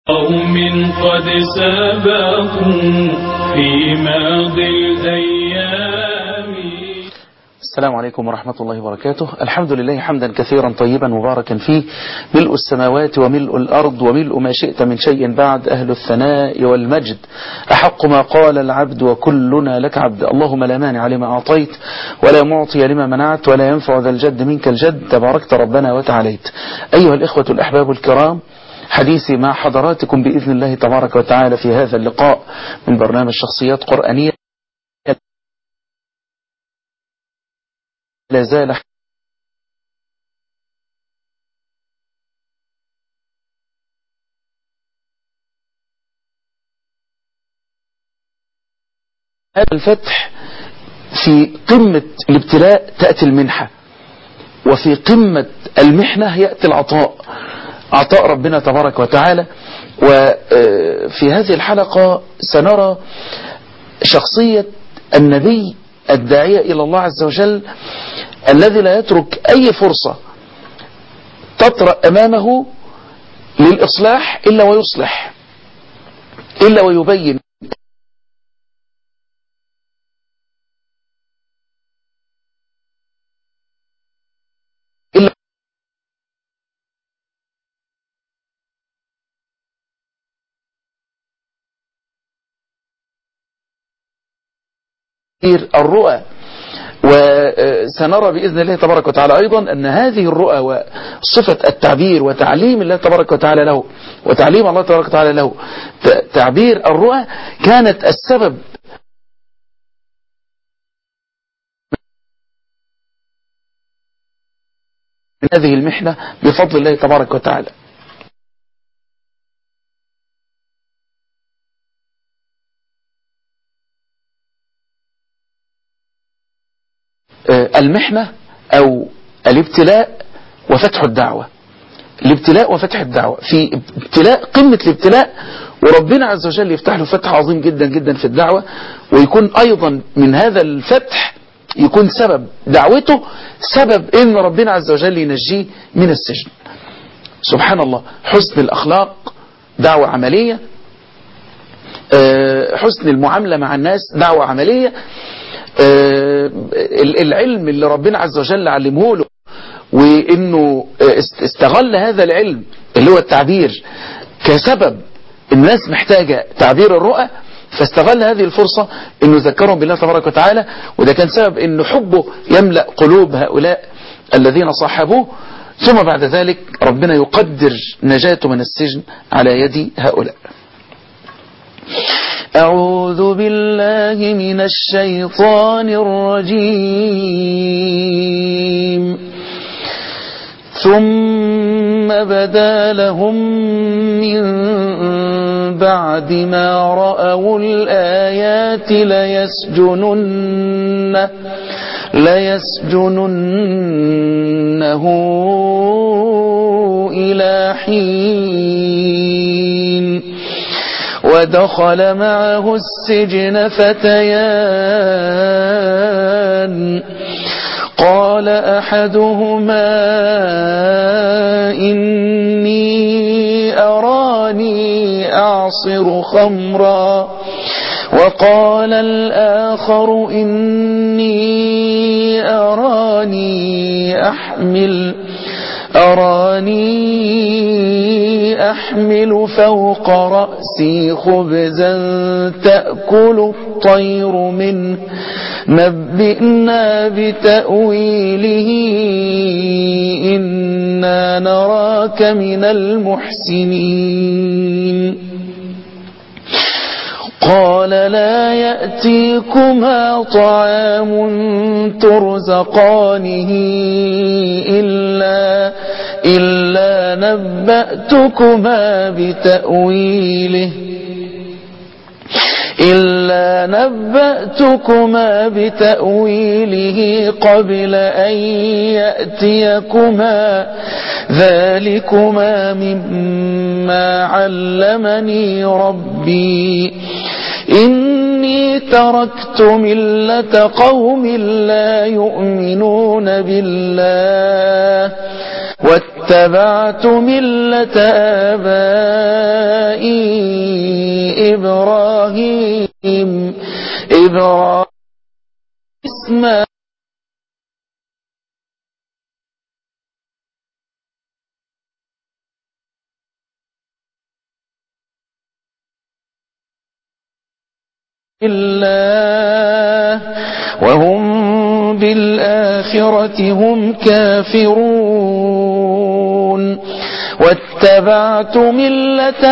قوم قد سبقوا في ماضي الأيام السلام عليكم ورحمة الله وبركاته الحمد لله حمدا كثيرا طيبا مباركا فيه ملء السماوات وملء الأرض وملء ما شئت من شيء بعد أهل الثناء والمجد أحق ما قال العبد وكلنا لك عبد اللهم لا مانع لما أعطيت ولا معطي لما منعت ولا ينفع ذا الجد منك الجد تباركت ربنا وتعاليت أيها الإخوة الأحباب الكرام حديثي مع حضراتكم بإذن الله تبارك وتعالى في هذا اللقاء من برنامج شخصيات قرآنية لا زال هذا الفتح في قمة الابتلاء تأتي المنحة وفي قمة المحنة يأتي العطاء عطاء ربنا تبارك وتعالى وفي هذه الحلقة سنرى شخصية النبي الداعية إلى الله عز وجل الذي لا يترك أي فرصة تطرأ أمامه للإصلاح إلا ويصلح إلا ويبين إلا الرؤى وسنرى بإذن الله تبارك وتعالى أيضا أن هذه الرؤى وصفة التعبير وتعليم الله تبارك وتعالى له وتعليم الله تبارك وتعالى له تعبير الرؤى كانت السبب من هذه المحنة بفضل الله تبارك وتعالى المحنة أو الابتلاء وفتح الدعوة الابتلاء وفتح الدعوة في ابتلاء قمة الابتلاء وربنا عز وجل يفتح له فتح عظيم جدا جدا في الدعوة ويكون أيضا من هذا الفتح يكون سبب دعوته سبب ان ربنا عز وجل ينجيه من السجن سبحان الله حسن الأخلاق دعوة عملية حسن المعاملة مع الناس دعوة عملية العلم اللي ربنا عز وجل علمه له وانه استغل هذا العلم اللي هو التعبير كسبب الناس محتاجة تعبير الرؤى فاستغل هذه الفرصة انه ذكرهم بالله تبارك وتعالى وده كان سبب انه حبه يملأ قلوب هؤلاء الذين صاحبوه ثم بعد ذلك ربنا يقدر نجاته من السجن على يد هؤلاء أعوذ بالله من الشيطان الرجيم ثم بدا لهم من بعد ما رأوا الآيات ليسجننه ليسجننه إلى حين ودخل معه السجن فتيان قال أحدهما إني أراني أعصر خمرا وقال الآخر إني أراني أحمل أراني أحمل فوق رأسي خبزا تأكل الطير منه نبئنا بتأويله إنا نراك من المحسنين قال لا يأتيكما طعام ترزقانه إلا, إلا نبأتكما بتأويله إلا نبأتكما بتأويله قبل أن يأتيكما ذلكما مما علمني ربي إني تركت ملة قوم لا يؤمنون بالله واتبعت ملة آبائي إبراهيم إبراهيم اسماعيل الله وهم بالآخرة هم كافرون واتبعت ملة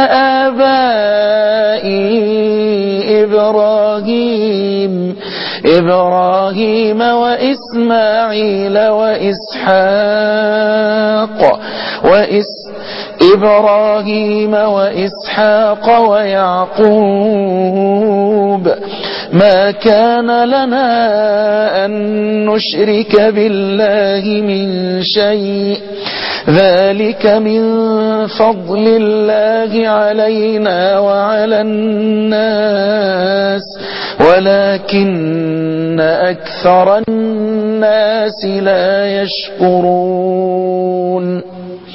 آبائي إبراهيم إبراهيم وإسماعيل وإسحاق وإس إبراهيم وإسحاق ويعقوب ما كان لنا أن نشرك بالله من شيء ذلك من فضل الله علينا وعلى الناس ولكن أكثر الناس لا يشكرون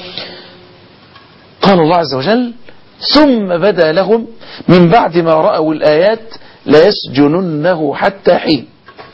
قال الله عز وجل ثم بدا لهم من بعد ما رأوا الآيات ليسجننه حتى حين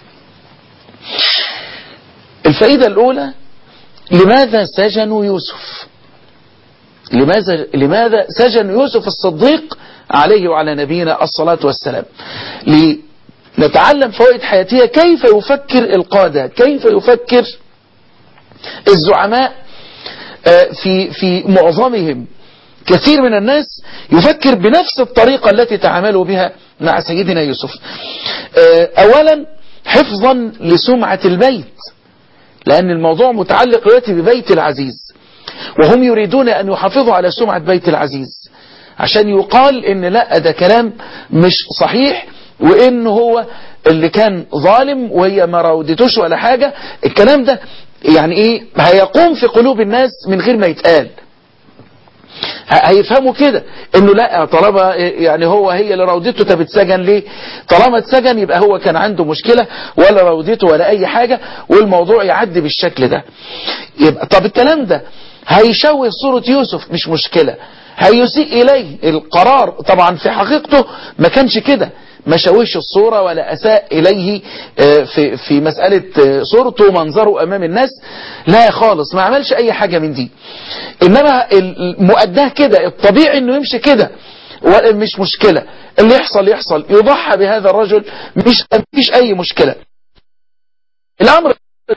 الفائدة الأولى لماذا سجنوا يوسف لماذا, لماذا سجنوا يوسف الصديق عليه وعلى نبينا الصلاة والسلام لنتعلم فوائد حياتية كيف يفكر القادة كيف يفكر الزعماء في في معظمهم كثير من الناس يفكر بنفس الطريقة التي تعاملوا بها مع سيدنا يوسف أولا حفظا لسمعة البيت لأن الموضوع متعلق دلوقتي ببيت العزيز وهم يريدون أن يحافظوا على سمعة بيت العزيز عشان يقال إن لا ده كلام مش صحيح وإن هو اللي كان ظالم وهي ما راودتوش ولا حاجة الكلام ده يعني ايه هيقوم في قلوب الناس من غير ما يتقال هيفهموا كده انه لا طالما يعني هو هي اللي راودته طب اتسجن ليه طالما اتسجن يبقى هو كان عنده مشكلة ولا راودته ولا اي حاجة والموضوع يعدي بالشكل ده يبقى طب الكلام ده هيشوه صورة يوسف مش مشكلة هيسيء اليه القرار طبعا في حقيقته ما كانش كده ما شوهش الصورة ولا أساء إليه في في مسألة صورته ومنظره أمام الناس لا خالص ما عملش أي حاجة من دي إنما المؤداه كده الطبيعي إنه يمشي كده مش مشكلة اللي يحصل يحصل يضحى بهذا الرجل مش مفيش أي مشكلة الأمر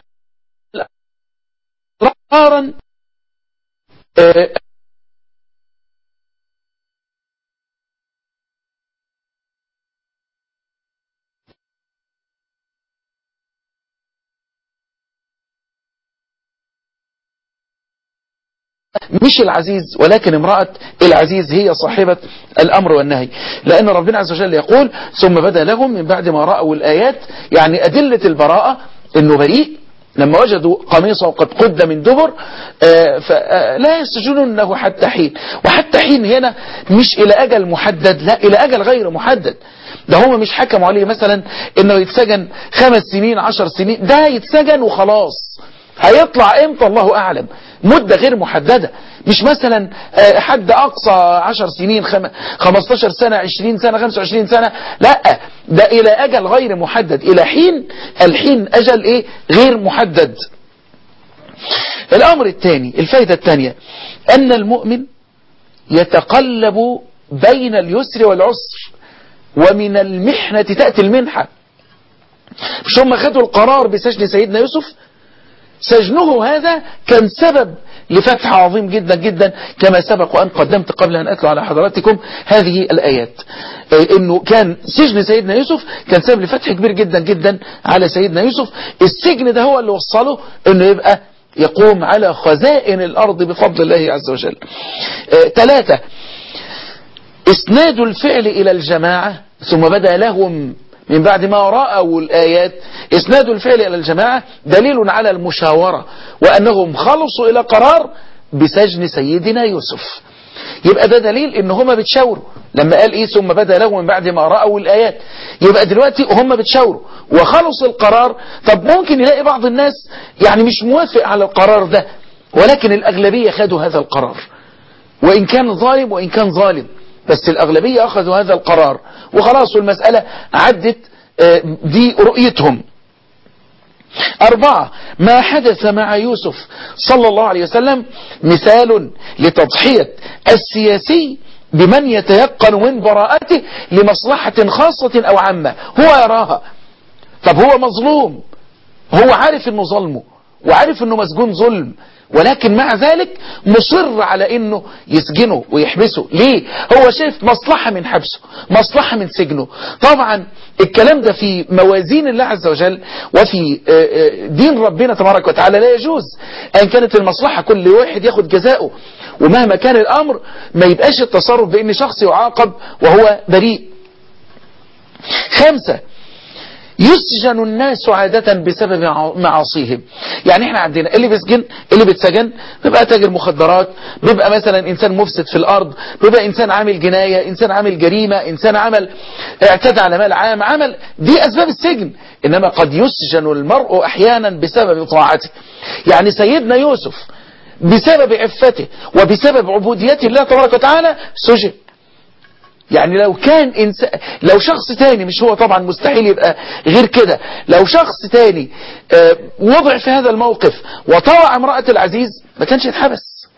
قارا مش العزيز ولكن امرأة العزيز هي صاحبة الأمر والنهي لأن ربنا عز وجل يقول ثم بدا لهم من بعد ما رأوا الآيات يعني أدلة البراءة أنه بريء لما وجدوا قميصه قد قد من دبر فلا يسجنونه حتى حين وحتى حين هنا مش إلى أجل محدد لا إلى أجل غير محدد ده هم مش حكموا عليه مثلا انه يتسجن خمس سنين عشر سنين ده يتسجن وخلاص هيطلع امتى الله اعلم مدة غير محددة مش مثلا حد اقصى 10 سنين 15 سنة 20 سنة 25 سنة لا ده الى اجل غير محدد الى حين الحين اجل ايه غير محدد الامر الثاني الفايدة الثانية ان المؤمن يتقلب بين اليسر والعسر ومن المحنة تأتي المنحة مش هم خدوا القرار بسجن سيدنا يوسف سجنه هذا كان سبب لفتح عظيم جدا جدا كما سبق وأن قدمت قبل أن أتلو على حضراتكم هذه الآيات إنه كان سجن سيدنا يوسف كان سبب لفتح كبير جدا جدا على سيدنا يوسف السجن ده هو اللي وصله إنه يبقى يقوم على خزائن الأرض بفضل الله عز وجل ثلاثة اسناد الفعل إلى الجماعة ثم بدأ لهم من بعد ما رأوا الآيات إسناد الفعل إلى الجماعة دليل على المشاورة وأنهم خلصوا إلى قرار بسجن سيدنا يوسف يبقى ده دليل ان هما بتشاوروا لما قال ايه ثم بدا لهم من بعد ما رأوا الآيات يبقى دلوقتي هما بتشاوروا وخلص القرار طب ممكن يلاقي بعض الناس يعني مش موافق على القرار ده ولكن الأغلبية خدوا هذا القرار وإن كان ظالم وإن كان ظالم بس الأغلبية أخذوا هذا القرار وخلاص والمسألة عدت دي رؤيتهم أربعة ما حدث مع يوسف صلى الله عليه وسلم مثال لتضحية السياسي بمن يتيقن من براءته لمصلحة خاصة أو عامة هو يراها طب هو مظلوم هو عارف انه ظلمه وعارف انه مسجون ظلم ولكن مع ذلك مصر على انه يسجنه ويحبسه ليه هو شايف مصلحة من حبسه مصلحة من سجنه طبعا الكلام ده في موازين الله عز وجل وفي دين ربنا تبارك وتعالى لا يجوز ان كانت المصلحة كل واحد ياخد جزاؤه ومهما كان الامر ما يبقاش التصرف بان شخص يعاقب وهو بريء خمسة يسجن الناس عادة بسبب معاصيهم يعني احنا عندنا اللي بيسجن اللي بيتسجن بيبقى تاجر مخدرات بيبقى مثلا انسان مفسد في الارض بيبقى انسان عامل جناية انسان عامل جريمة انسان عمل اعتدى على مال عام عمل دي اسباب السجن انما قد يسجن المرء احيانا بسبب طاعته يعني سيدنا يوسف بسبب عفته وبسبب عبوديته الله تبارك وتعالى سجن يعني لو كان إنسان لو شخص تاني مش هو طبعا مستحيل يبقى غير كده لو شخص تاني وضع في هذا الموقف وطوع امرأة العزيز ما كانش يتحبس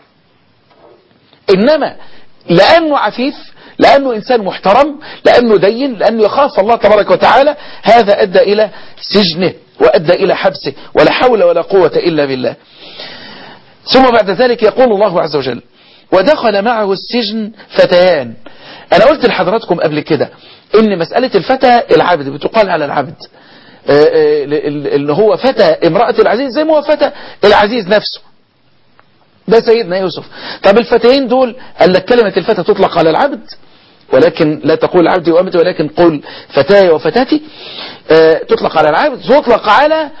إنما لأنه عفيف لأنه إنسان محترم لأنه دين لأنه يخاف الله تبارك وتعالى هذا أدى إلى سجنه وأدى إلى حبسه ولا حول ولا قوة إلا بالله ثم بعد ذلك يقول الله عز وجل ودخل معه السجن فتيان انا قلت لحضراتكم قبل كده ان مسألة الفتى العبد بتقال على العبد اللي هو فتى امرأة العزيز زي ما هو فتى العزيز نفسه ده سيدنا يوسف طب الفتيين دول قال لك كلمة الفتى تطلق على العبد ولكن لا تقول عبدي وأمتي ولكن قول فتاي وفتاتي تطلق على العبد تطلق على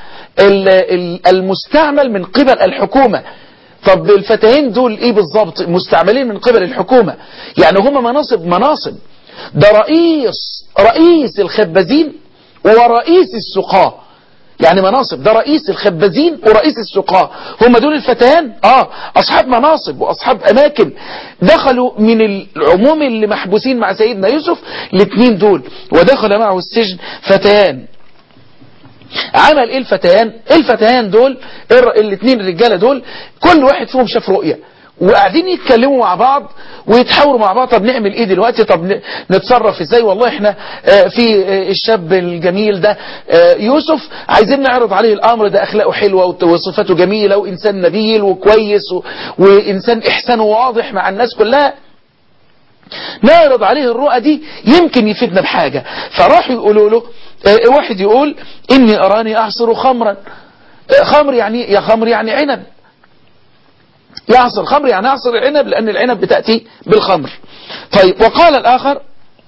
المستعمل من قبل الحكومة طب الفتيين دول ايه بالظبط مستعملين من قبل الحكومة يعني هم مناصب مناصب ده رئيس رئيس الخبازين ورئيس السقاة يعني مناصب ده رئيس الخبازين ورئيس السقاة هم دول الفتيان اه اصحاب مناصب واصحاب اماكن دخلوا من العموم اللي محبوسين مع سيدنا يوسف الاثنين دول ودخل معه السجن فتيان عمل ايه الفتيان الفتيان دول الاثنين الرجاله دول كل واحد فيهم شاف رؤيه وقاعدين يتكلموا مع بعض ويتحاوروا مع بعض طب نعمل ايه دلوقتي طب نتصرف ازاي والله احنا في الشاب الجميل ده يوسف عايزين نعرض عليه الامر ده اخلاقه حلوه وصفاته جميله وانسان نبيل وكويس وانسان احسانه واضح مع الناس كلها نعرض عليه الرؤى دي يمكن يفيدنا بحاجة فراحوا يقولوا له واحد يقول إني أراني أعصر خمرا خمر يعني يا خمر يعني عنب يعصر خمر يعني يعصر العنب لأن العنب بتأتي بالخمر طيب وقال الآخر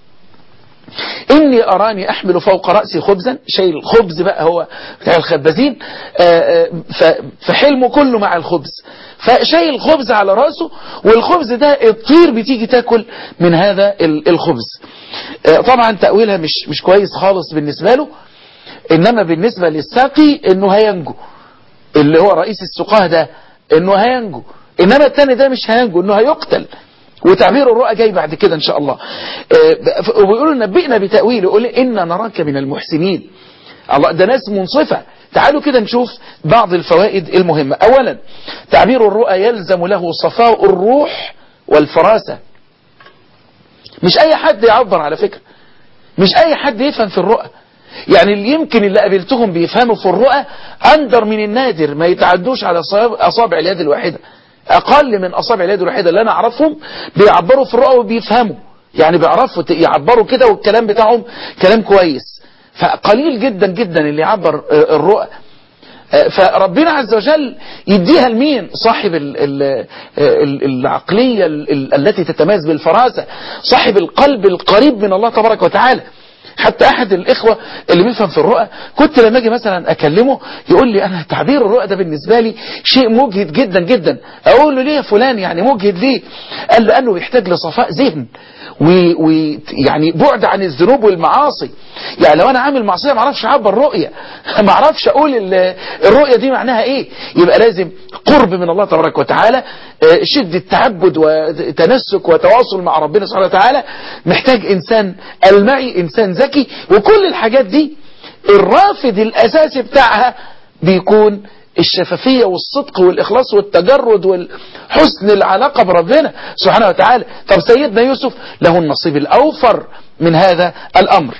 إني أراني أحمل فوق رأسي خبزا شيء الخبز بقى هو بتاع الخبازين فحلمه كله مع الخبز فشايل الخبز على رأسه والخبز ده الطير بتيجي تاكل من هذا الخبز طبعا تأويلها مش مش كويس خالص بالنسبة له إنما بالنسبة للساقي إنه هينجو اللي هو رئيس السقاه ده إنه هينجو إنما التاني ده مش هينجو إنه هيقتل وتعبير الرؤى جاي بعد كده ان شاء الله وبيقولوا نبئنا بتأويله يقول إن نراك من المحسنين الله ده ناس منصفة تعالوا كده نشوف بعض الفوائد المهمة اولا تعبير الرؤى يلزم له صفاء الروح والفراسة مش اي حد يعبر على فكرة مش اي حد يفهم في الرؤى يعني اللي يمكن اللي قابلتهم بيفهموا في الرؤى اندر من النادر ما يتعدوش على اصابع اليد الواحدة اقل من اصابع اليد الواحدة اللي انا اعرفهم بيعبروا في الرؤى وبيفهموا يعني بيعرفوا يعبروا كده والكلام بتاعهم كلام كويس فقليل جدا جدا اللي يعبر الرؤى فربنا عز وجل يديها لمين صاحب ال ال ال العقلية التي تتميز بالفراسة صاحب القلب القريب من الله تبارك وتعالى حتى احد الاخوة اللي بيفهم في الرؤى كنت لما اجي مثلا اكلمه يقول لي انا تعبير الرؤى ده بالنسبة لي شيء مجهد جدا جدا اقول له ليه يا فلان يعني مجهد ليه قال له انه بيحتاج لصفاء ذهن ويعني بعد عن الذنوب والمعاصي يعني لو انا عامل معصية ما اعرفش اعبر رؤية ما اعرفش اقول الرؤية دي معناها ايه يبقى لازم قرب من الله تبارك وتعالى شدة تعبد وتنسك وتواصل مع ربنا سبحانه وتعالى محتاج انسان المعي انسان ذكي وكل الحاجات دي الرافد الاساسي بتاعها بيكون الشفافية والصدق والإخلاص والتجرد والحسن العلاقة بربنا سبحانه وتعالى طب سيدنا يوسف له النصيب الأوفر من هذا الأمر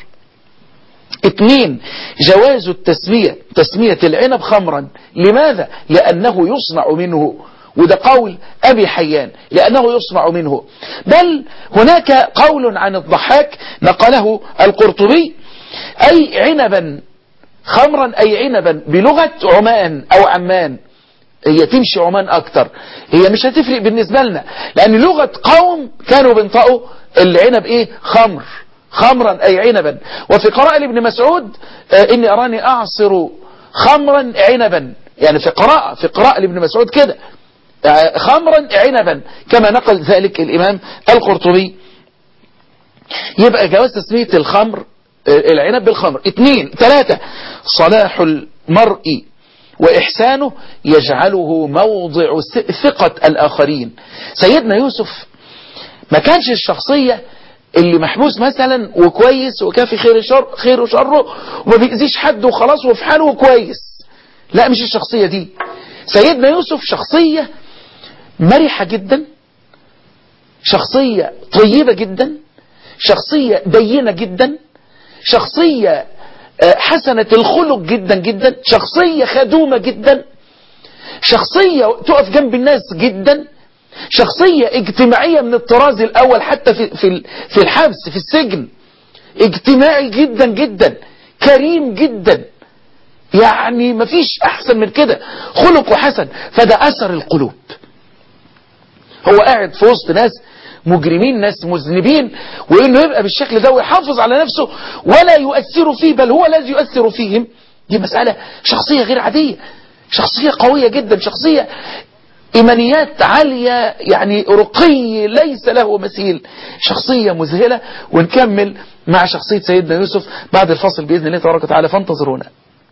اثنين جواز التسمية تسمية العنب خمرا لماذا لأنه يصنع منه وده قول أبي حيان لأنه يصنع منه بل هناك قول عن الضحاك نقله القرطبي أي عنبا خمرا أي عنبا بلغة عمان أو عمان هي تمشي عمان أكتر هي مش هتفرق بالنسبة لنا لأن لغة قوم كانوا بينطقوا العنب إيه خمر خمرا أي عنبا وفي قراءة لابن مسعود آه إني أراني أعصر خمرا عنبا يعني في قراءة في قراءة لابن مسعود كده آه خمرا عنبا كما نقل ذلك الإمام القرطبي يبقى جواز تسمية الخمر العنب بالخمر اثنين ثلاثة صلاح المرء وإحسانه يجعله موضع ثقة الآخرين سيدنا يوسف ما كانش الشخصية اللي محبوس مثلا وكويس وكافي خير شر خير وشره وما بيأذيش حد وخلاص وفي حاله وكويس لا مش الشخصية دي سيدنا يوسف شخصية مرحة جدا شخصية طيبة جدا شخصية دينة جدا شخصية حسنة الخلق جدا جدا شخصية خدومة جدا شخصية تقف جنب الناس جدا شخصية اجتماعية من الطراز الأول حتى في, في, في الحبس في السجن اجتماعي جدا جدا كريم جدا يعني مفيش أحسن من كده خلق وحسن فده أثر القلوب هو قاعد في وسط ناس مجرمين ناس مذنبين وانه يبقى بالشكل ده ويحافظ على نفسه ولا يؤثر فيه بل هو الذي يؤثر فيهم دي مسألة شخصية غير عادية شخصية قوية جدا شخصية إيمانيات عالية يعني رقي ليس له مثيل شخصية مذهلة ونكمل مع شخصية سيدنا يوسف بعد الفصل بإذن الله تبارك وتعالى فانتظرونا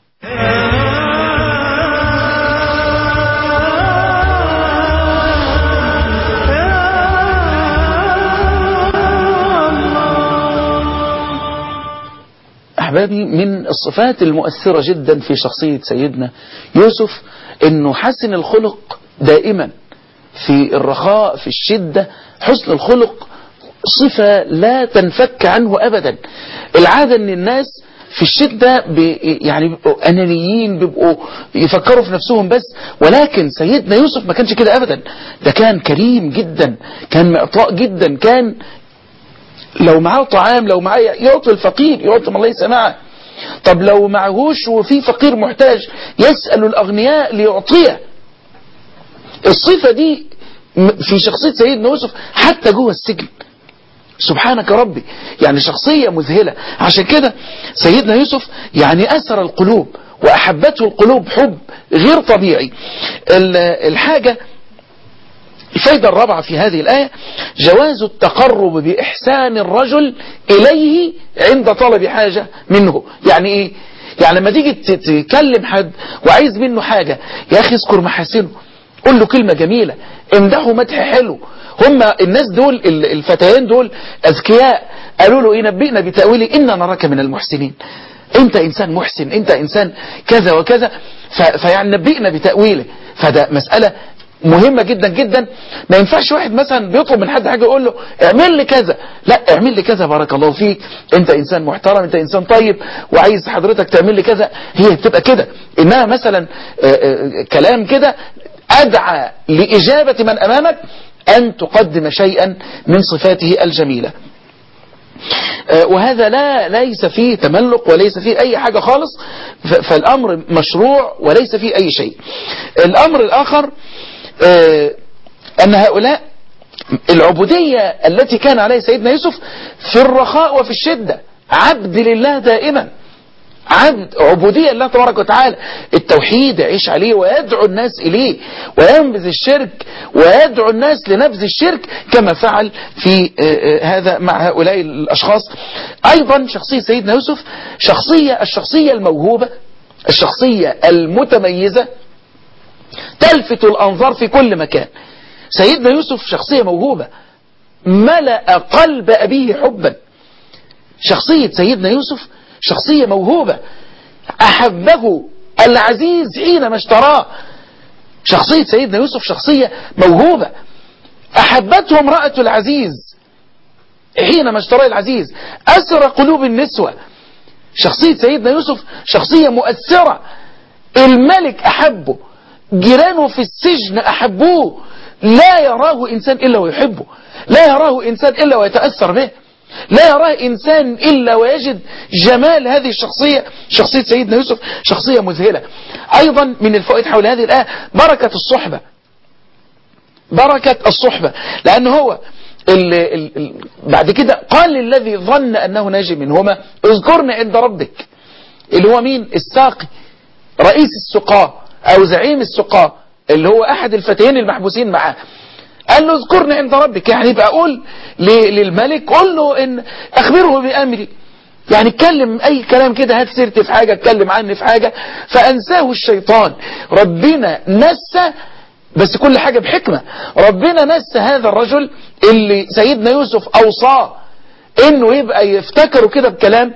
أحبابي من الصفات المؤثرة جدا في شخصية سيدنا يوسف أنه حسن الخلق دائما في الرخاء في الشدة حسن الخلق صفة لا تنفك عنه أبدا العادة أن الناس في الشدة يعني بيبقوا أنانيين بيبقوا يفكروا في نفسهم بس ولكن سيدنا يوسف ما كانش كده أبدا ده كان كريم جدا كان معطاء جدا كان لو معاه طعام لو معاه يعطي الفقير يعطي ما ليس معه طب لو معهوش وفي فقير محتاج يسأل الأغنياء ليعطيه الصفة دي في شخصية سيدنا يوسف حتى جوه السجن سبحانك ربي يعني شخصية مذهلة عشان كده سيدنا يوسف يعني أثر القلوب وأحبته القلوب حب غير طبيعي الحاجة الفايدة الرابعة في هذه الآية جواز التقرب بإحسان الرجل إليه عند طلب حاجة منه يعني إيه يعني لما تيجي تكلم حد وعايز منه حاجة يا أخي اذكر محاسنه قول له كلمة جميلة امدحه مدح حلو هم الناس دول الفتيان دول أذكياء قالوا له إيه نبئنا بتأويله إنا نراك من المحسنين انت انسان محسن انت انسان كذا وكذا فيعني نبئنا بتأويله فده مسألة مهمة جدا جدا ما ينفعش واحد مثلا بيطلب من حد حاجة يقول له اعمل لي كذا لا اعمل لي كذا بارك الله فيك انت انسان محترم انت انسان طيب وعايز حضرتك تعمل لي كذا هي بتبقى كده انها مثلا كلام كده ادعى لاجابة من امامك ان تقدم شيئا من صفاته الجميلة وهذا لا ليس فيه تملق وليس فيه أي حاجة خالص فالأمر مشروع وليس فيه أي شيء الأمر الآخر أن هؤلاء العبودية التي كان عليها سيدنا يوسف في الرخاء وفي الشدة عبد لله دائما عبد عبودية لله تبارك وتعالى التوحيد يعيش عليه ويدعو الناس إليه وينبذ الشرك ويدعو الناس لنبذ الشرك كما فعل في هذا مع هؤلاء الأشخاص أيضا شخصية سيدنا يوسف شخصية الشخصية الموهوبة الشخصية المتميزة تلفت الأنظار في كل مكان سيدنا يوسف شخصية موهوبة ملأ قلب أبيه حبا شخصية سيدنا يوسف شخصية موهوبة أحبه العزيز حينما اشتراه شخصية سيدنا يوسف شخصية موهوبة أحبته امرأة العزيز حينما اشتراه العزيز أسر قلوب النسوة شخصية سيدنا يوسف شخصية مؤثرة الملك أحبه جيرانه في السجن أحبوه لا يراه إنسان إلا ويحبه لا يراه إنسان إلا ويتأثر به لا يراه إنسان إلا ويجد جمال هذه الشخصية شخصية سيدنا يوسف شخصية مذهلة أيضا من الفوائد حول هذه الآية بركة الصحبة بركة الصحبة لأن هو ال ال ال بعد كده قال للذي ظن أنه ناجي منهما اذكرني عند ربك اللي هو مين الساقي رئيس السقاة أو زعيم السقاة اللي هو أحد الفتيين المحبوسين معاه قال له اذكرني عند ربك يعني يبقى اقول للملك قول له ان اخبره بامري يعني اتكلم اي كلام كده هات سيرتي في حاجة اتكلم عني في حاجة فانساه الشيطان ربنا نسى بس كل حاجة بحكمة ربنا نسى هذا الرجل اللي سيدنا يوسف اوصاه انه يبقى يفتكره كده بكلام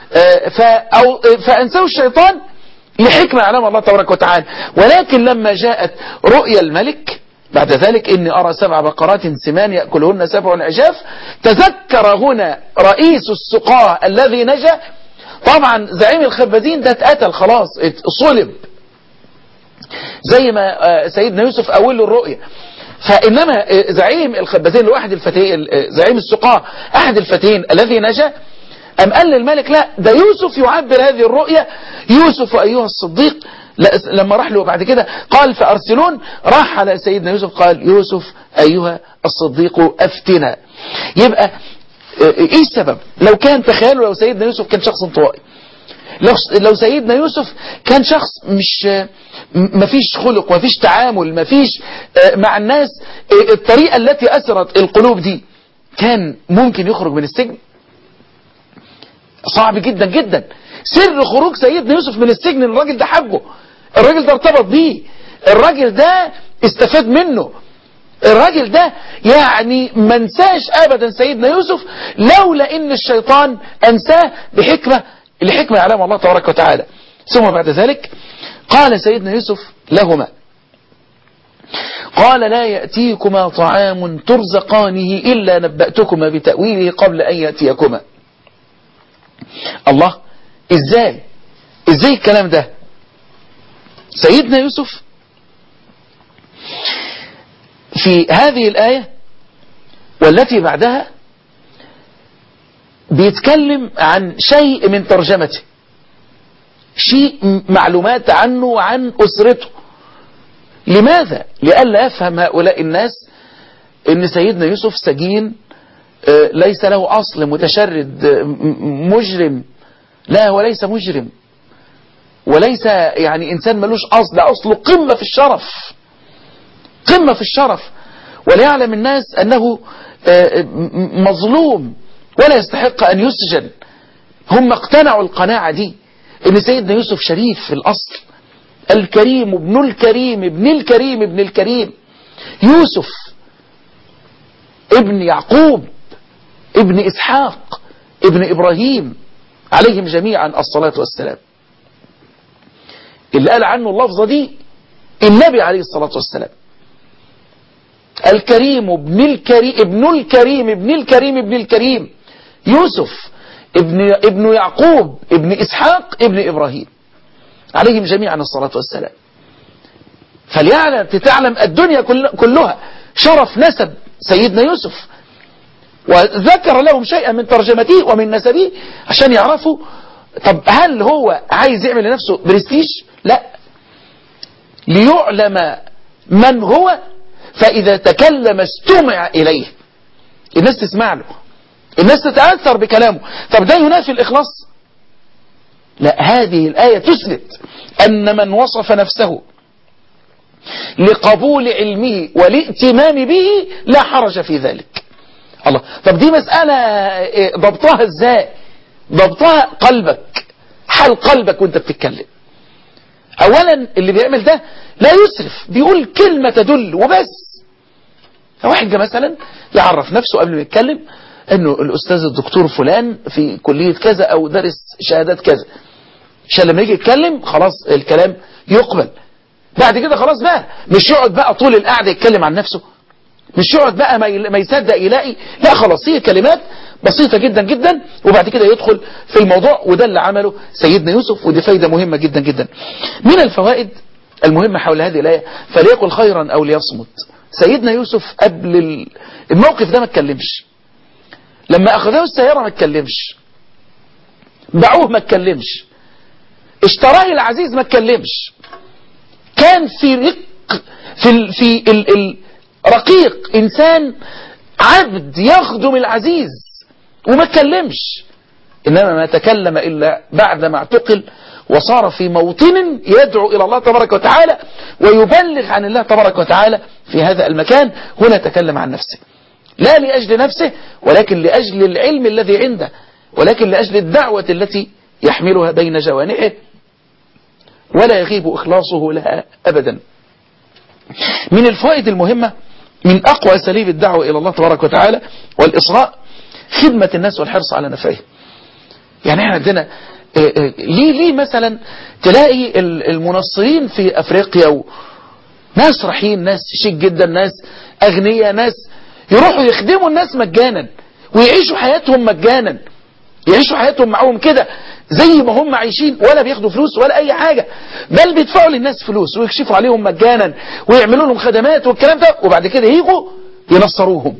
فانساه الشيطان لحكمة علام الله تبارك وتعالى ولكن لما جاءت رؤيا الملك بعد ذلك إني أرى سبع بقرات سمان يأكلهن سبع عجاف تذكر هنا رئيس السقاة الذي نجا طبعا زعيم الخبازين ده اتقتل خلاص صلب زي ما سيدنا يوسف أول الرؤية فإنما زعيم الخبازين لواحد الفتيين زعيم السقاة أحد الفتيين الذي نجا أم قال للملك لا ده يوسف يعبر هذه الرؤية يوسف أيها الصديق لما راح له بعد كده قال فأرسلون راح على سيدنا يوسف قال يوسف أيها الصديق أفتنا يبقى إيه السبب لو كان تخيلوا لو سيدنا يوسف كان شخص انطوائي لو, لو سيدنا يوسف كان شخص مش مفيش خلق مفيش تعامل مفيش مع الناس الطريقة التي أسرت القلوب دي كان ممكن يخرج من السجن صعب جدا جدا سر خروج سيدنا يوسف من السجن الراجل ده حبه الراجل ده ارتبط بيه الراجل ده استفاد منه الراجل ده يعني ما انساش ابدا سيدنا يوسف لولا ان الشيطان انساه بحكمة لحكمة يعلم الله تبارك وتعالى ثم بعد ذلك قال سيدنا يوسف لهما قال لا يأتيكما طعام ترزقانه إلا نبأتكما بتأويله قبل أن يأتيكما الله ازاي ازاي الكلام ده سيدنا يوسف في هذه الآية والتي بعدها بيتكلم عن شيء من ترجمته شيء معلومات عنه وعن أسرته لماذا؟ لئلا يفهم هؤلاء الناس ان سيدنا يوسف سجين ليس له أصل متشرد مجرم لا هو ليس مجرم وليس يعني إنسان ملوش أصل ده أصله قمة في الشرف قمة في الشرف وليعلم الناس أنه مظلوم ولا يستحق أن يسجن هم اقتنعوا القناعة دي ان سيدنا يوسف شريف في الأصل الكريم ابن الكريم ابن الكريم ابن الكريم يوسف ابن يعقوب ابن إسحاق ابن إبراهيم عليهم جميعا الصلاة والسلام اللي قال عنه اللفظة دي النبي عليه الصلاة والسلام الكريم ابن الكريم ابن الكريم ابن الكريم ابن الكريم يوسف ابن ابن يعقوب ابن إسحاق ابن إبراهيم عليهم جميعا الصلاة والسلام فليعلم تتعلم الدنيا كلها شرف نسب سيدنا يوسف وذكر لهم شيئا من ترجمته ومن نسبه عشان يعرفوا طب هل هو عايز يعمل لنفسه برستيج لا ليعلم من هو فإذا تكلم استمع إليه الناس تسمع له الناس تتأثر بكلامه طب ده ينافي الإخلاص لا هذه الآية تثبت أن من وصف نفسه لقبول علمه والائتمام به لا حرج في ذلك الله طب دي مسألة ضبطها ازاي ضبطها قلبك حال قلبك وانت بتتكلم اولا اللي بيعمل ده لا يسرف بيقول كلمة تدل وبس واحد مثلا يعرف نفسه قبل ما يتكلم انه الاستاذ الدكتور فلان في كلية كذا او درس شهادات كذا عشان لما يجي يتكلم خلاص الكلام يقبل بعد كده خلاص بقى مش يقعد بقى طول القعدة يتكلم عن نفسه مش يقعد بقى ما يصدق يلاقي لا خلاص هي كلمات بسيطة جدا جدا وبعد كده يدخل في الموضوع وده اللي عمله سيدنا يوسف ودي فايدة مهمة جدا جدا من الفوائد المهمة حول هذه الآية فليقل خيرا أو ليصمت سيدنا يوسف قبل الموقف ده ما اتكلمش لما أخذوه السيارة ما اتكلمش باعوه ما اتكلمش اشتراه العزيز ما اتكلمش كان في رق في ال في ال ال رقيق إنسان عبد يخدم العزيز وما اتكلمش إنما ما تكلم إلا بعد ما اعتقل وصار في موطن يدعو إلى الله تبارك وتعالى ويبلغ عن الله تبارك وتعالى في هذا المكان هنا تكلم عن نفسه لا لأجل نفسه ولكن لأجل العلم الذي عنده ولكن لأجل الدعوة التي يحملها بين جوانحه ولا يغيب إخلاصه لها أبدا من الفوائد المهمة من أقوى أساليب الدعوة إلى الله تبارك وتعالى والإصراء خدمة الناس والحرص على نفعهم يعني احنا عندنا ليه ليه مثلا تلاقي المنصرين في أفريقيا و ناس رحيم ناس شيك جدا ناس أغنياء ناس يروحوا يخدموا الناس مجانا ويعيشوا حياتهم مجانا يعيشوا حياتهم معاهم كده زي ما هم عايشين ولا بياخدوا فلوس ولا اي حاجة بل بيدفعوا للناس فلوس ويكشفوا عليهم مجانا ويعملوا لهم خدمات والكلام ده وبعد كده يجوا ينصروهم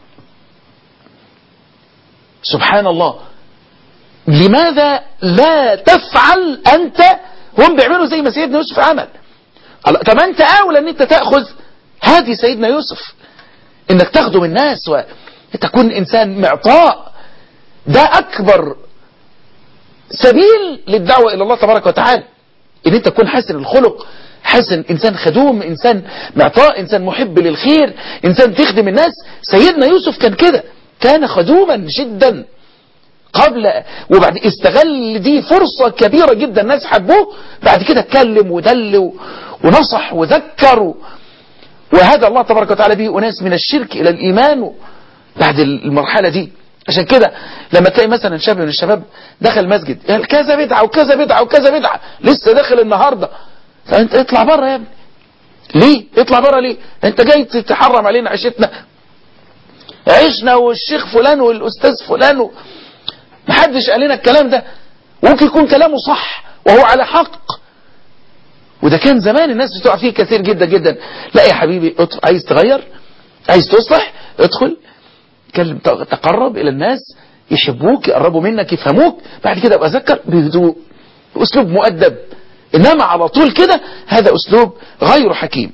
سبحان الله لماذا لا تفعل انت هم بيعملوا زي ما سيدنا يوسف عمل طب انت اولى ان انت تأخذ هذه سيدنا يوسف انك تخدم الناس وتكون انسان معطاء ده اكبر سبيل للدعوة إلى الله تبارك وتعالى إن أنت تكون حسن الخلق حسن إنسان خدوم إنسان معطاء إنسان محب للخير إنسان تخدم الناس سيدنا يوسف كان كده كان خدوما جدا قبل وبعد استغل دي فرصة كبيرة جدا الناس حبوه بعد كده اتكلم ودل ونصح وذكر وهذا الله تبارك وتعالى به أناس من الشرك إلى الإيمان بعد المرحلة دي عشان كده لما تلاقي مثلا شاب من الشباب دخل مسجد قال كذا بدعة وكذا بدعة وكذا بدعة لسه داخل النهاردة فانت اطلع بره يا ابني ليه اطلع بره ليه انت جاي تحرم علينا عيشتنا عشنا والشيخ فلان والاستاذ فلان و... محدش قال لنا الكلام ده ممكن يكون كلامه صح وهو على حق وده كان زمان الناس بتقع فيه كثير جدا جدا لا يا حبيبي عايز تغير عايز تصلح ادخل تكلم تقرب إلى الناس يحبوك يقربوا منك يفهموك بعد كده ابقى أذكر بهدوء بأسلوب مؤدب إنما على طول كده هذا أسلوب غير حكيم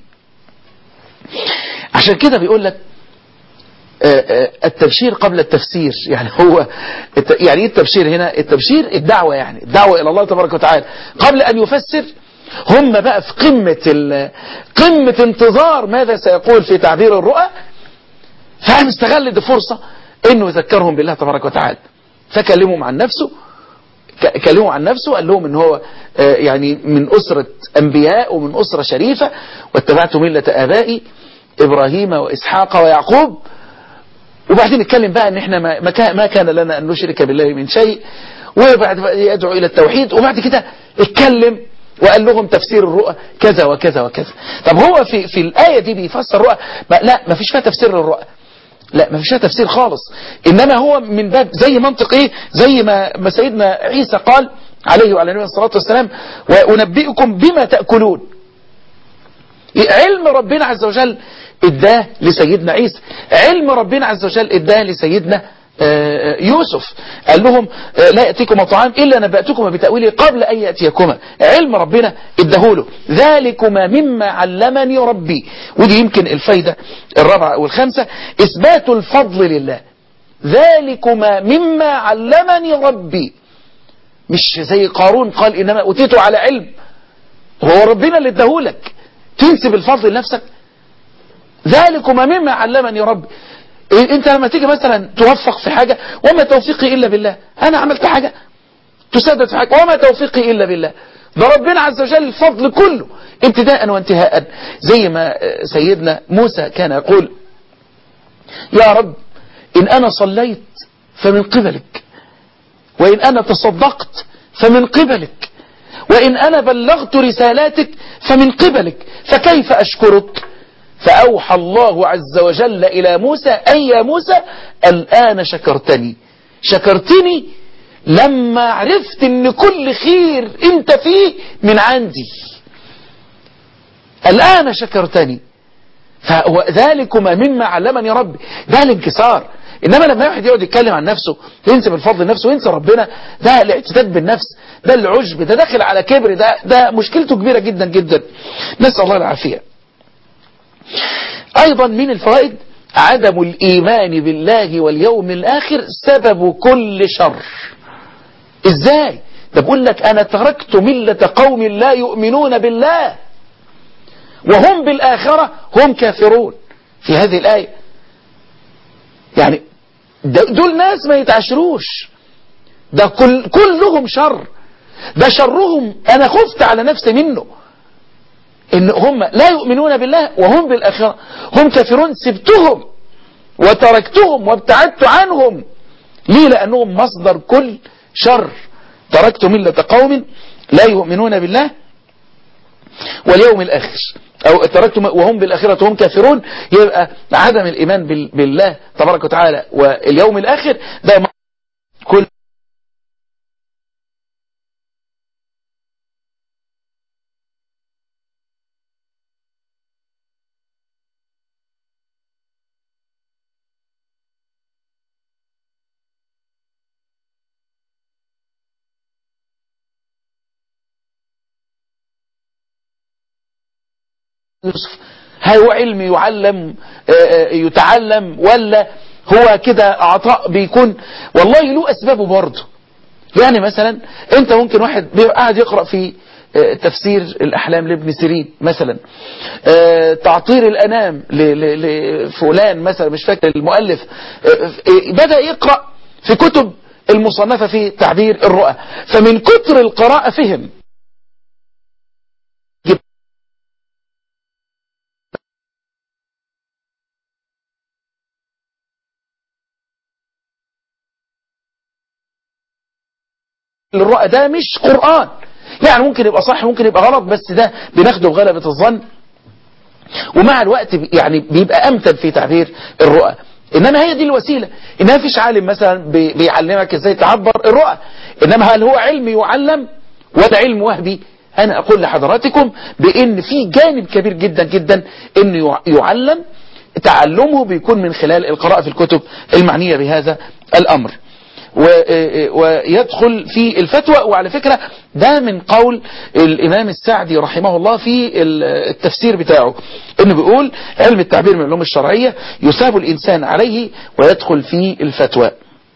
عشان كده بيقول لك التبشير قبل التفسير يعني هو يعني ايه التبشير هنا التبشير الدعوة يعني الدعوة إلى الله تبارك وتعالى قبل أن يفسر هم بقى في قمة قمة انتظار ماذا سيقول في تعبير الرؤى فقام استغل دي فرصة انه يذكرهم بالله تبارك وتعالى فكلمهم عن نفسه كلموا عن نفسه قال لهم ان هو يعني من أسرة أنبياء ومن أسرة شريفة واتبعت ملة آبائي إبراهيم وإسحاق ويعقوب وبعدين نتكلم بقى ان احنا ما كان لنا أن نشرك بالله من شيء وبعد يدعو إلى التوحيد وبعد كده اتكلم وقال لهم تفسير الرؤى كذا وكذا وكذا طب هو في في الآية دي بيفسر الرؤى لا ما فيش فيها تفسير للرؤى لا ما فيش فيها تفسير خالص إنما هو من باب زي منطق إيه زي ما, ما سيدنا عيسى قال عليه وعلى نبينا الصلاة والسلام وأنبئكم بما تأكلون علم ربنا عز وجل اداه لسيدنا عيسى علم ربنا عز وجل اداه لسيدنا يوسف قال لهم لا يأتيكم طعام إلا نبأتكم بتأويله قبل أن يأتيكما علم ربنا ادهوله ذلكما مما علمني ربي ودي يمكن الفايدة الرابعة والخامسة إثبات الفضل لله ذلكما مما علمني ربي مش زي قارون قال إنما أوتيته على علم هو ربنا اللي اداهولك تنسب الفضل لنفسك ذلكما مما علمني ربي انت لما تيجي مثلا توفق في حاجة وما توفيقي إلا بالله أنا عملت حاجة تسدد في حاجة وما توفيقي إلا بالله ده ربنا عز وجل الفضل كله ابتداء وانتهاء زي ما سيدنا موسى كان يقول يا رب إن أنا صليت فمن قبلك وإن أنا تصدقت فمن قبلك وإن أنا بلغت رسالاتك فمن قبلك فكيف أشكرك فأوحى الله عز وجل إلى موسى أي يا موسى الآن شكرتني شكرتني لما عرفت ان كل خير انت فيه من عندي الآن شكرتني فذلكما مما علمني ربي ده الانكسار إنما لما واحد يقعد يتكلم عن نفسه ينسب الفضل لنفسه وينسى ربنا ده الاعتداد بالنفس ده العجب ده داخل على كبر ده ده مشكلته كبيرة جدا جدا نسأل الله العافية أيضا من الفوائد عدم الإيمان بالله واليوم الآخر سبب كل شر إزاي ده بقول لك أنا تركت ملة قوم لا يؤمنون بالله وهم بالآخرة هم كافرون في هذه الآية يعني دول ناس ما يتعشروش ده كل كلهم شر ده شرهم أنا خفت على نفسي منه إن هم لا يؤمنون بالله وهم بالآخرة هم كافرون سبتهم وتركتهم وابتعدت عنهم ليه لأنهم مصدر كل شر تركت ملة قوم لا يؤمنون بالله واليوم الآخر أو تركت وهم بالآخرة هم كافرون يبقى عدم الإيمان بالله تبارك وتعالى واليوم الآخر ده كل يوسف هل هو علم يعلم يتعلم ولا هو كده عطاء بيكون والله له أسبابه برضه يعني مثلا انت ممكن واحد قاعد يقرأ في تفسير الأحلام لابن سيرين مثلا تعطير الأنام لفلان مثلا مش فاكر المؤلف بدأ يقرأ في كتب المصنفة في تعبير الرؤى فمن كتر القراءة فهم الرؤى ده مش قرآن يعني ممكن يبقى صح ممكن يبقى غلط بس ده بناخده بغلبة الظن ومع الوقت يعني بيبقى أمثل في تعبير الرؤى إنما هي دي الوسيلة إنما فيش عالم مثلا بيعلمك إزاي تعبر الرؤى إنما هل هو علم يعلم ولا علم وهبي أنا أقول لحضراتكم بأن في جانب كبير جدا جدا أنه يعلم تعلمه بيكون من خلال القراءة في الكتب المعنية بهذا الأمر ويدخل في الفتوى وعلى فكرة ده من قول الإمام السعدي رحمه الله في التفسير بتاعه انه بيقول علم التعبير من العلوم الشرعية يساب الإنسان عليه ويدخل في الفتوى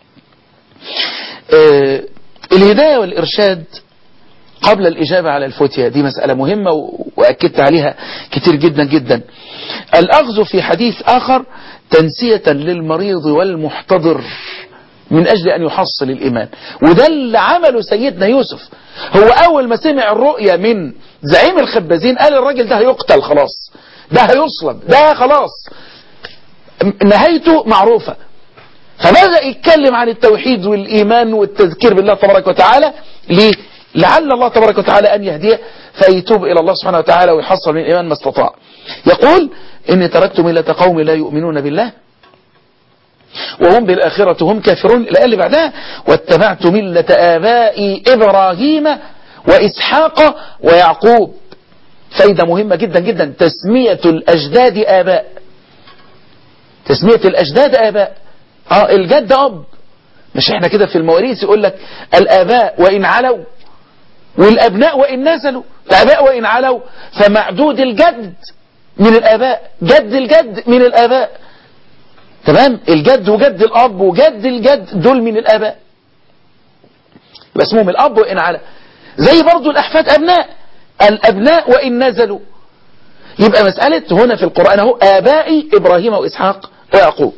الهداية والإرشاد قبل الإجابة على الفتية دي مسألة مهمة وأكدت عليها كتير جدا جدا الأخذ في حديث آخر تنسية للمريض والمحتضر من أجل أن يحصل الإيمان وده اللي عمله سيدنا يوسف هو أول ما سمع الرؤية من زعيم الخبازين قال الراجل ده هيقتل خلاص ده هيصلب ده خلاص نهايته معروفة فبدأ يتكلم عن التوحيد والإيمان والتذكير بالله تبارك وتعالى ليه؟ لعل الله تبارك وتعالى أن يهديه فيتوب إلى الله سبحانه وتعالى ويحصل من الإيمان ما استطاع يقول إني تركت ملة قوم لا يؤمنون بالله وهم بالآخرة هم كافرون الآية اللي بعدها واتبعت ملة آبائي إبراهيم وإسحاق ويعقوب فايدة مهمة جدا جدا تسمية الأجداد آباء تسمية الأجداد آباء آه الجد أب مش احنا كده في المواريث يقول لك الآباء وإن علوا والأبناء وإن نزلوا الآباء وإن علوا فمعدود الجد من الآباء جد الجد من الآباء تمام الجد وجد الأب وجد الجد دول من الآباء يبقى اسمهم الأب وإن على زي برضو الأحفاد أبناء الأبناء وإن نزلوا يبقى مسألة هنا في القرآن هو آبائي إبراهيم وإسحاق ويعقوب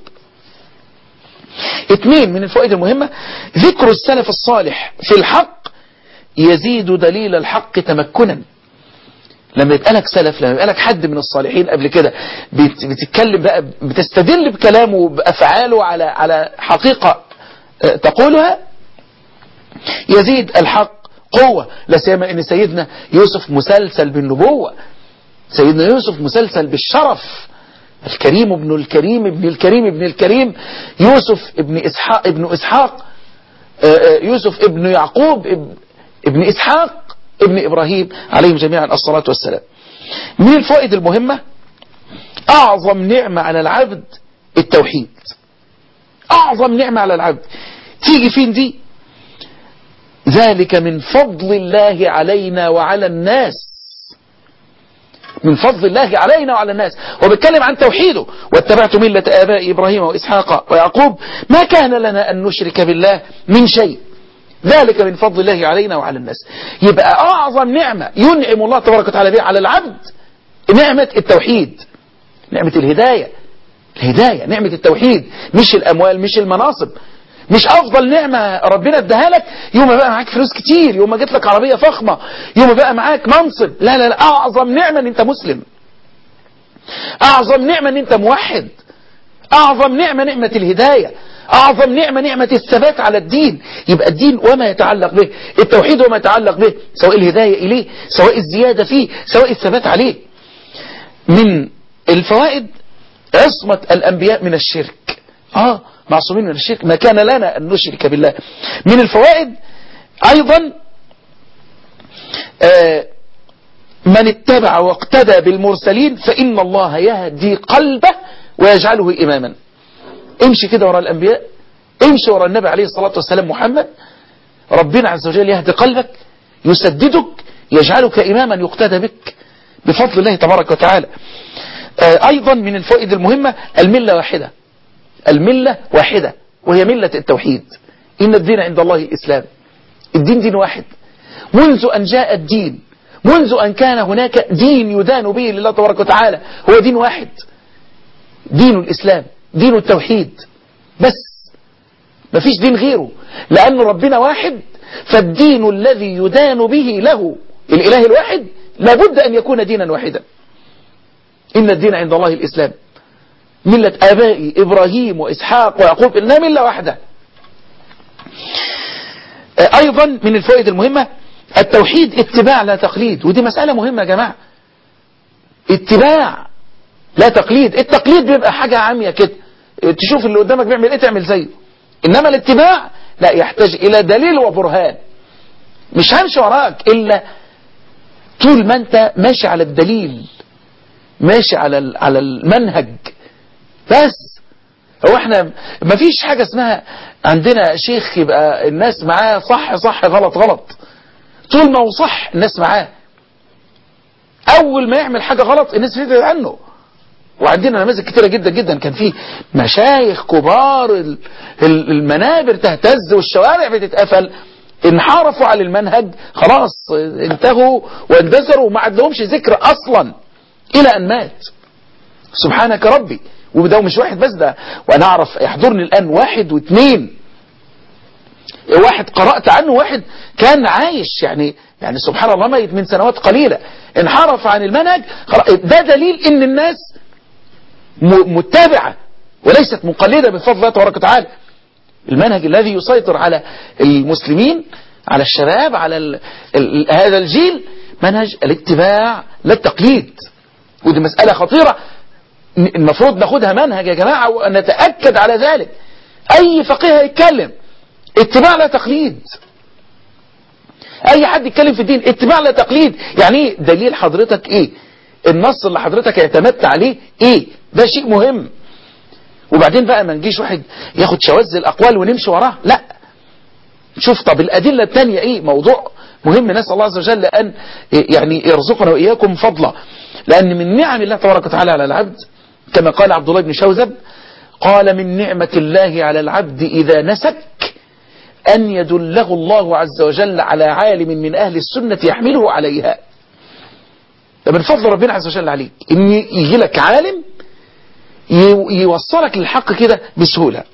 اثنين من الفوائد المهمة ذكر السلف الصالح في الحق يزيد دليل الحق تمكنا لما يبقى لك سلف لما يبقى لك حد من الصالحين قبل كده بت- بتتكلم بقى بتستدل بكلامه وبأفعاله على على حقيقة آه، تقولها يزيد الحق قوة لا سيما ان سيدنا يوسف مسلسل بالنبوة سيدنا يوسف مسلسل بالشرف الكريم ابن الكريم ابن الكريم ابن الكريم يوسف ابن إسحاق ابن إسحاق آه، آه، يوسف ابن يعقوب ابن, ابن إسحاق ابن إبراهيم عليهم جميعا الصلاة والسلام من الفوائد المهمة أعظم نعمة على العبد التوحيد أعظم نعمة على العبد تيجي فين دي ذلك من فضل الله علينا وعلى الناس من فضل الله علينا وعلى الناس هو بيتكلم عن توحيده واتبعت ملة آباء إبراهيم وإسحاق ويعقوب ما كان لنا أن نشرك بالله من شيء ذلك من فضل الله علينا وعلى الناس يبقى أعظم نعمة ينعم الله تبارك وتعالى بها على العبد نعمة التوحيد نعمة الهداية الهداية نعمة التوحيد مش الأموال مش المناصب مش أفضل نعمة ربنا اداها لك يوم ما بقى معاك فلوس كتير يوم ما جت لك عربية فخمة يوم ما بقى معاك منصب لا لا لا أعظم نعمة أن أنت مسلم أعظم نعمة أن أنت موحد أعظم نعمة نعمة الهداية أعظم نعمة نعمة الثبات على الدين يبقى الدين وما يتعلق به التوحيد وما يتعلق به سواء الهداية إليه سواء الزيادة فيه سواء الثبات عليه من الفوائد عصمة الأنبياء من الشرك آه معصومين من الشرك ما كان لنا أن نشرك بالله من الفوائد أيضا آه من اتبع واقتدى بالمرسلين فإن الله يهدي قلبه ويجعله إماما امشي كده وراء الأنبياء امشي وراء النبي عليه الصلاة والسلام محمد ربنا عز وجل يهدي قلبك يسددك يجعلك إماما يقتدى بك بفضل الله تبارك وتعالى آه أيضا من الفوائد المهمة الملة واحدة الملة واحدة وهي ملة التوحيد إن الدين عند الله الإسلام الدين دين واحد منذ أن جاء الدين منذ أن كان هناك دين يدان به لله تبارك وتعالى هو دين واحد دين الإسلام دين التوحيد بس مفيش دين غيره لأن ربنا واحد فالدين الذي يدان به له الإله الواحد لابد أن يكون دينا واحدا إن الدين عند الله الإسلام ملة آبائي إبراهيم وإسحاق ويعقوب إنها ملة واحدة أيضا من الفوائد المهمة التوحيد اتباع لا تقليد ودي مسألة مهمة يا جماعة اتباع لا تقليد التقليد بيبقى حاجة عامية كده تشوف اللي قدامك بيعمل ايه تعمل زيه انما الاتباع لا يحتاج الى دليل وبرهان مش همشي وراك الا طول ما انت ماشي على الدليل ماشي على على المنهج بس هو احنا ما فيش حاجة اسمها عندنا شيخ يبقى الناس معاه صح صح غلط غلط طول ما هو صح الناس معاه اول ما يعمل حاجة غلط الناس بتبعد عنه وعندنا نماذج كتيرة جدا جدا كان في مشايخ كبار المنابر تهتز والشوارع بتتقفل انحرفوا على المنهج خلاص انتهوا واندثروا وما عندهمش ذكر اصلا الى ان مات سبحانك ربي وده مش واحد بس ده وانا اعرف يحضرني الان واحد واثنين واحد قرأت عنه واحد كان عايش يعني يعني سبحان الله ميت من سنوات قليلة انحرف عن المنهج ده دليل ان الناس متبعة وليست مقلدة بفضل الله تبارك وتعالى المنهج الذي يسيطر على المسلمين على الشباب على ال ال هذا الجيل منهج الاتباع لا التقليد ودي مسألة خطيرة المفروض ناخدها منهج يا جماعة ونتأكد على ذلك أي فقيه يتكلم اتباع لا تقليد أي حد يتكلم في الدين اتباع لا تقليد يعني ايه دليل حضرتك ايه النص اللي حضرتك اعتمدت عليه ايه ده شيء مهم وبعدين بقى ما نجيش واحد ياخد شواذ الأقوال ونمشي وراه لا شوف طب الأدلة الثانية ايه موضوع مهم نسأل الله عز وجل أن يعني يرزقنا وإياكم فضلا لأن من نعم الله تبارك وتعالى على العبد كما قال عبد الله بن شوذب قال من نعمة الله على العبد إذا نسك أن يدله الله عز وجل على عالم من أهل السنة يحمله عليها ده من فضل ربنا عز وجل عليك إن يجي لك عالم يوصلك للحق كده بسهولة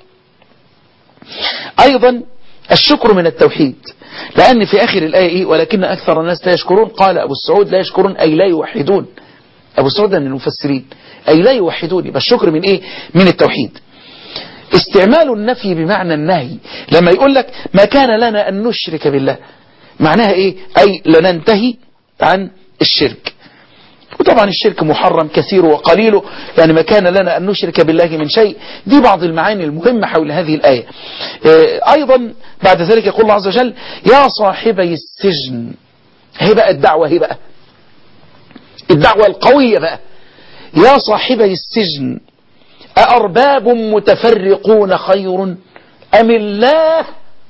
أيضا الشكر من التوحيد لأن في آخر الآية إيه ولكن أكثر الناس لا يشكرون قال أبو السعود لا يشكرون أي لا يوحدون أبو السعود من المفسرين أي لا يوحدون يبقى الشكر من إيه من التوحيد استعمال النفي بمعنى النهي لما يقول لك ما كان لنا أن نشرك بالله معناها إيه أي لننتهي عن الشرك وطبعا الشرك محرم كثير وقليله يعني ما كان لنا أن نشرك بالله من شيء دي بعض المعاني المهمة حول هذه الآية أيضا بعد ذلك يقول الله عز وجل يا صاحبي السجن هي بقى الدعوة هي بقى الدعوة القوية بقى يا صاحبي السجن أأرباب متفرقون خير أم الله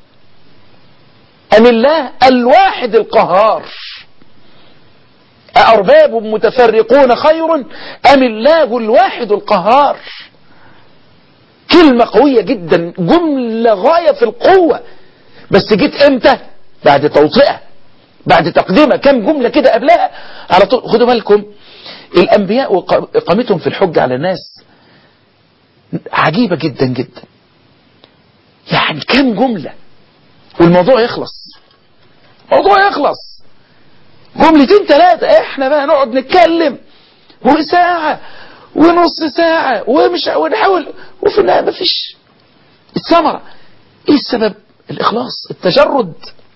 أم الله الواحد القهار أأرباب متفرقون خير أم الله الواحد القهار كلمة قوية جدا جملة غاية في القوة بس جيت امتى بعد توطئة بعد تقديمها كم جملة كده قبلها على طول خدوا بالكم الأنبياء وإقامتهم في الحج على الناس عجيبة جدا جدا يعني كم جملة والموضوع يخلص موضوع يخلص جملتين ثلاثة احنا بقى نقعد نتكلم وساعة ونص ساعة ومش ونحاول وفي النهاية مفيش الثمرة ايه السبب الاخلاص التجرد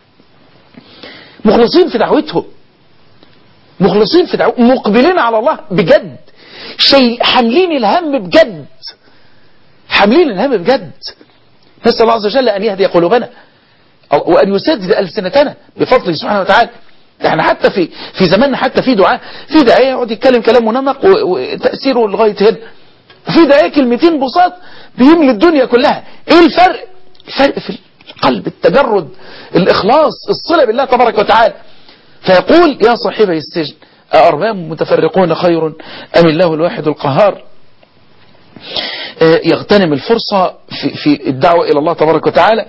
مخلصين في دعوتهم مخلصين في دعوتهم مقبلين على الله بجد شيء حاملين الهم بجد حاملين الهم بجد نسأل الله عز وجل أن يهدي قلوبنا وأن يسدد ألسنتنا بفضله سبحانه وتعالى احنا حتى في في زماننا حتى في دعاء في داعيه يقعد يتكلم كلام منمق وتاثيره لغايه هنا وفي داعيه كلمتين بساط بيملي الدنيا كلها ايه الفرق الفرق في القلب التجرد الاخلاص الصله بالله تبارك وتعالى فيقول يا صاحبي السجن أأرباب متفرقون خير أم الله الواحد القهار يغتنم الفرصة في, في الدعوة إلى الله تبارك وتعالى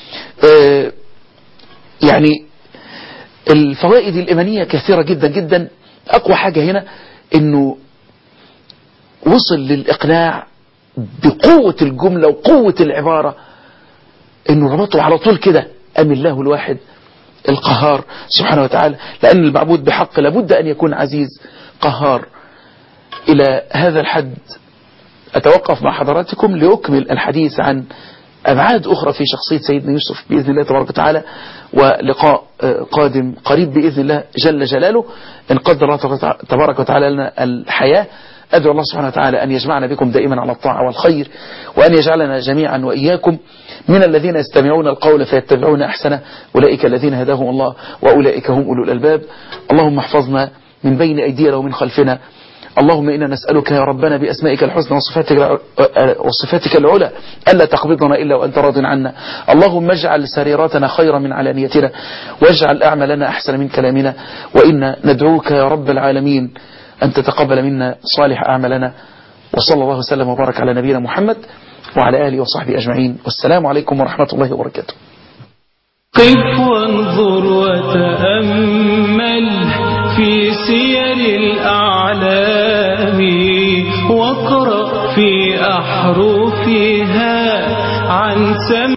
يعني الفوائد الإيمانية كثيرة جدا جدا أقوى حاجة هنا أنه وصل للإقناع بقوة الجملة وقوة العبارة أنه ربطه على طول كده أم الله الواحد القهار سبحانه وتعالى لأن المعبود بحق لابد أن يكون عزيز قهار إلى هذا الحد أتوقف مع حضراتكم لأكمل الحديث عن أبعاد أخرى في شخصية سيدنا يوسف بإذن الله تبارك وتعالى ولقاء قادم قريب بإذن الله جل جلاله إن قدر الله تبارك وتعالى لنا الحياة أدعو الله سبحانه وتعالى أن يجمعنا بكم دائما على الطاعة والخير وأن يجعلنا جميعا وإياكم من الذين يستمعون القول فيتبعون أحسنه أولئك الذين هداهم الله وأولئك هم أولو الألباب اللهم احفظنا من بين أيدينا ومن خلفنا اللهم إنا نسألك يا ربنا بأسمائك الحسنى وصفاتك, وصفاتك العلى ألا تقبضنا إلا وأنت راض عنا اللهم اجعل سريراتنا خيرا من علانيتنا واجعل أعمالنا أحسن من كلامنا وإنا ندعوك يا رب العالمين أن تتقبل منا صالح أعمالنا وصلى الله وسلم وبارك على نبينا محمد وعلى آله وصحبه أجمعين والسلام عليكم ورحمة الله وبركاته قف وانظر وتأمل في سير الأعلام واقرأ في أحرفها عن سم